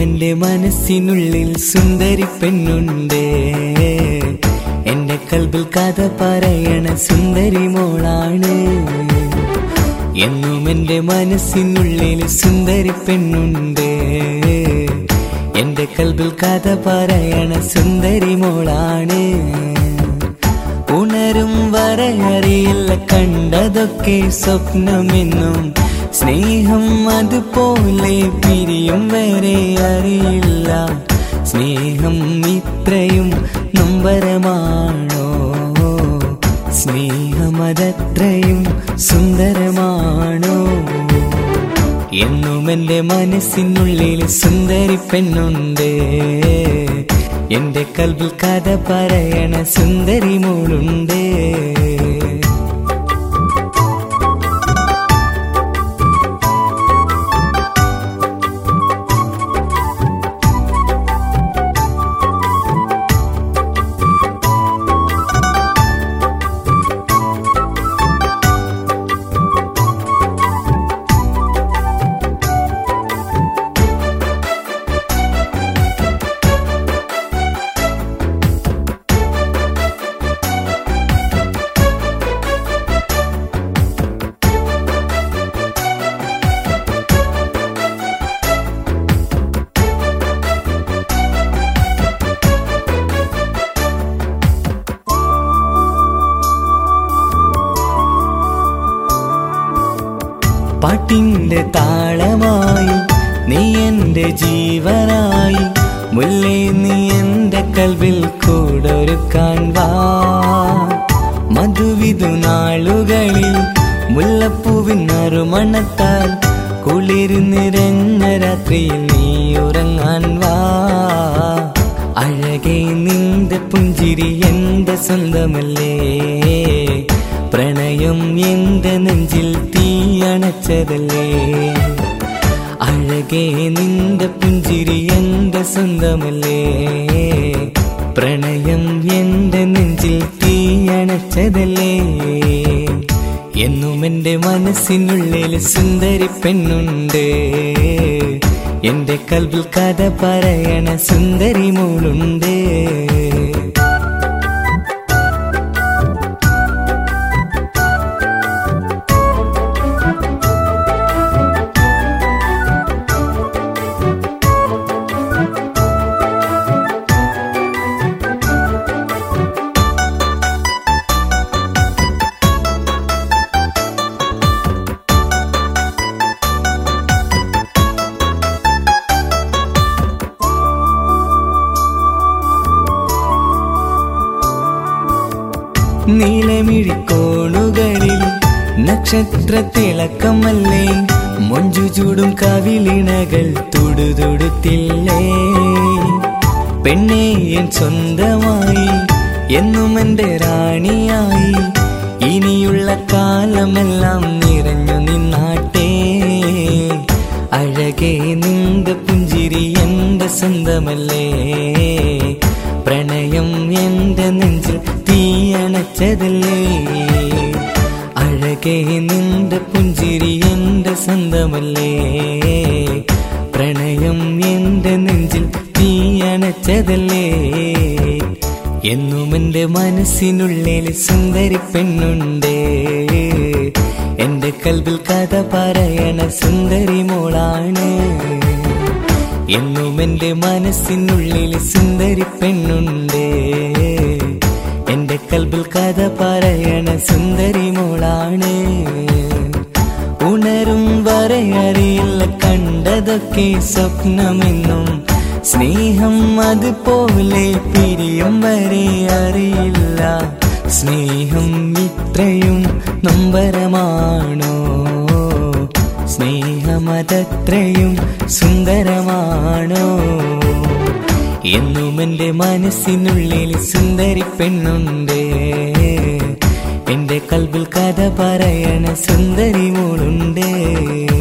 എന്റെ മനസ്സിനുള്ളിൽ സുന്ദരി പെണ്ണുണ്ട് എന്റെ കൽബിൽ കഥ പറയണ സുന്ദരി മോളാണ് എന്നും എന്റെ മനസ്സിനുള്ളിൽ സുന്ദരി പെണ്ണുണ്ട് എന്റെ കൽബിൽ കഥ പറയണ സുന്ദരി മോളാണ് ഉണരും വരയറിയില്ല കണ്ടതൊക്കെ സ്വപ്നമെന്നും സ്നേഹം അതുപോലെ പിരിയും വരെ അറിയില്ല സ്നേഹം ഇത്രയും നൊമ്പരമാണോ സ്നേഹമതത്രയും സുന്ദരമാണോ എന്നും എന്റെ മനസ്സിനുള്ളിൽ സുന്ദരി പെണ്ണുണ്ട് എന്റെ കൽബിൽ കഥ പറയണ സുന്ദരി മോളുണ്ട് പാട്ടിന്റെ താളമായി നീ എന്റെ ജീവനായി മുല്ലേ നീ എന്റെ കൽവിൽ കൂടൊരുക്കാൻ വാ മധുവിധു നാളുകളിൽ മുല്ലപ്പൂവിൻ നറുമണത്താൽ കുളിര് നിറഞ്ഞ രാത്രിയിൽ നീ ഉറങ്ങാൻ വാ അഴകെ നിന്റെ പുഞ്ചിരി എന്റെ സ്വന്തമല്ലേ പ്രണയം എന്റെ നെഞ്ചിൽ തീയണച്ചതല്ലേ അഴകെ നിന്റെ പുഞ്ചിരി എന്റെ സ്വന്തമല്ലേ പ്രണയം എന്റെ നെഞ്ചിൽ തീയണച്ചതല്ലേ എന്നും എന്റെ മനസ്സിനുള്ളിൽ സുന്ദരി പെണ്ണുണ്ട് എന്റെ കൽവിൽ കഥ പറയണ സുന്ദരി മോളുണ്ട് നീലമിഴിക്കോണുകളിൽ നക്ഷത്ര തിളക്കമല്ലേ മൊഞ്ചു ചൂടും കവിളിണകൾ തുടുതുടുത്തില്ലേ പെണ്ണെ എൻ സ്വന്തമായി എന്നും എന്റെ റാണിയായി ഇനിയുള്ള കാലമെല്ലാം നിറഞ്ഞു നിന്നാട്ടെ അഴകെ നിന്റെ പുഞ്ചിരി എന്റെ സ്വന്തമല്ലേ പ്രണയം എന്റെ നെഞ്ചിൽ തീയണച്ചതല്ലേ അഴകെ നിന്റെ പുഞ്ചിരി എന്റെ സ്വന്തമല്ലേ പ്രണയം എന്റെ നെഞ്ചിൽ തീയണച്ചതല്ലേ എന്നും എന്റെ മനസ്സിനുള്ളിൽ സുന്ദരി പെണ്ണുണ്ട് എന്റെ കൽവിൽ കഥ പറയണ സുന്ദരി മോളാണ് എന്നും എന്റെ മനസ്സിനുള്ളിൽ സുന്ദരി പെണ്ണുണ്ട് എന്റെ കൽബിൽ കഥ പറയണ സുന്ദരി മോളാണ് ഉണരും വരെയറിയില്ല കണ്ടതൊക്കെ സ്വപ്നമെന്നും സ്നേഹം അതുപോലെ പിരിയും വരെ അറിയില്ല സ്നേഹം ഇത്രയും നൊമ്പരമാണോ സ്നേഹമതത്രയും സുന്ദരമാണോ എന്നും എന്റെ മനസ്സിനുള്ളിൽ സുന്ദരി പെണ്ണുണ്ട് എന്റെ കൽബിൽ കഥ പറയണ സുന്ദരി മോളുണ്ട്